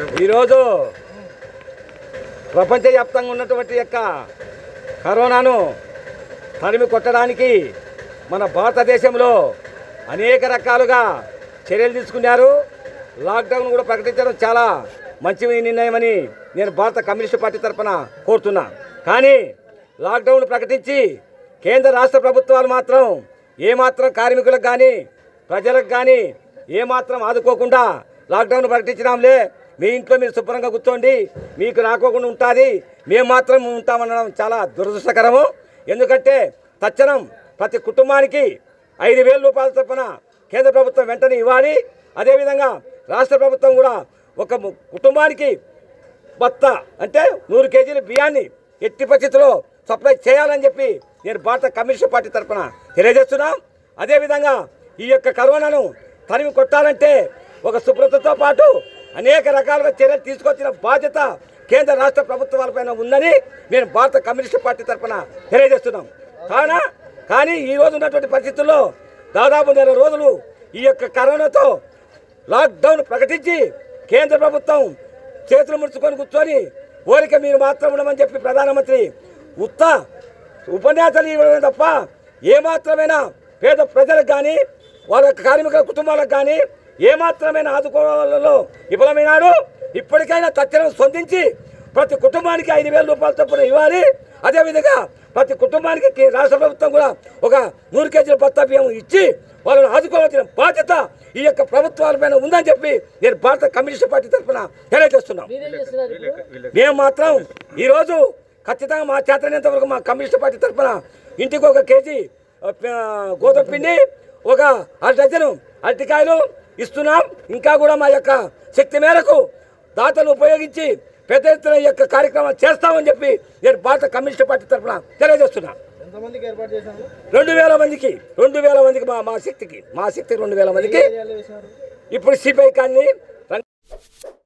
ఈరోజు ప్రపంచవ్యాప్తంగా ఉన్నటువంటి యొక్క కరోనాను తరిమి కొట్టడానికి మన భారతదేశంలో అనేక రకాలుగా చర్యలు తీసుకున్నారు లాక్డౌన్ కూడా ప్రకటించడం చాలా మంచి నిర్ణయమని నేను భారత కమ్యూనిస్టు పార్టీ తరఫున కోరుతున్నా కానీ లాక్డౌన్ ప్రకటించి కేంద్ర రాష్ట్ర ప్రభుత్వాలు మాత్రం ఏమాత్రం కార్మికులకు కానీ ప్రజలకు కానీ ఏమాత్రం ఆదుకోకుండా లాక్డౌన్ ప్రకటించినాంలే మీ ఇంట్లో మీరు శుభ్రంగా కూర్చోండి మీకు రాకోకుండా ఉంటుంది మేము మాత్రం ఉంటామనడం చాలా దురదృష్టకరము ఎందుకంటే తక్షణం ప్రతి కుటుంబానికి ఐదు వేల రూపాయల చొప్పున కేంద్ర ప్రభుత్వం వెంటనే ఇవ్వాలి అదేవిధంగా రాష్ట్ర ప్రభుత్వం కూడా ఒక ము- కుటుంబానికి బత్త అంటే నూరు కేజీల బియ్యాన్ని ఎట్టి పరిస్థితుల్లో సప్లై చేయాలని చెప్పి నేను భారత కమ్యూనిస్ట్ పార్టీ తరఫున తెలియజేస్తున్నాం అదేవిధంగా ఈ యొక్క కరోనాను తరిమి కొట్టాలంటే ఒక శుభ్రతతో పాటు అనేక రకాలుగా చర్యలు తీసుకొచ్చిన బాధ్యత కేంద్ర రాష్ట్ర ప్రభుత్వాలపైన ఉందని నేను భారత కమ్యూనిస్ట్ పార్టీ తరఫున తెలియజేస్తున్నాం కావున కానీ ఈ రోజు ఉన్నటువంటి పరిస్థితుల్లో దాదాపు నెల రోజులు ఈ యొక్క కరోనాతో లాక్డౌన్ ప్రకటించి కేంద్ర ప్రభుత్వం చేతులు ముడుచుకొని కూర్చొని ఓరిక మీరు మాత్రం ఉండమని చెప్పి ప్రధానమంత్రి ఉత్త ఉపన్యాసాలు ఇవ్వడమే తప్ప ఏమాత్రమైనా పేద ప్రజలకు కానీ వాళ్ళ యొక్క కార్మికుల కుటుంబాలకు కానీ ఏమాత్రమైన ఆదుకోవాలలో విఫలమైనాడు ఇప్పటికైనా తక్షణం స్పందించి ప్రతి కుటుంబానికి ఐదు వేల రూపాయల చొప్పున ఇవ్వాలి అదేవిధంగా ప్రతి కుటుంబానికి కే- రాష్ట్ర ప్రభుత్వం కూడా ఒక నూరు కేజీల బత్తా బియ్యం ఇచ్చి వాళ్ళని ఆదుకోవాల్సిన బాధ్యత ఈ యొక్క ప్రభుత్వాలపైన ఉందని చెప్పి నేను భారత కమ్యూనిస్ట్ పార్టీ తరఫున తెలియజేస్తున్నాం మీరేం చేస్తున్నారు ఇప్పుడు మేము మాత్రం ఈరోజు ఖచ్చితంగా మా చేతనంత వరకు మా కమ్యూనిస్ట్ పార్టీ తరఫున ఇంటికి ఒక కేజీ ఆ, ప- గోధుమ పిండి ఒక అర డజను అరటికాయలు ఇస్తున్నాం ఇంకా కూడా మా యొక్క శక్తి మేరకు దాతలు ఉపయోగించి పెద్ద ఎత్తున ఈ యొక్క కార్యక్రమాలు చేస్తామని చెప్పి నేను భారత కమ్యూనిస్ట్ పార్టీ తరఫున తెలియజేస్తున్నా ఎంతమందికి ఏర్పాటు చేశారు రెండు వేల మందికి రెండు వేల మందికి మా మా శక్తికి మా శక్తి రెండు వేల మందికి ఏరియాలో వేశారు ఇప్పుడు సిపిఐ కానీ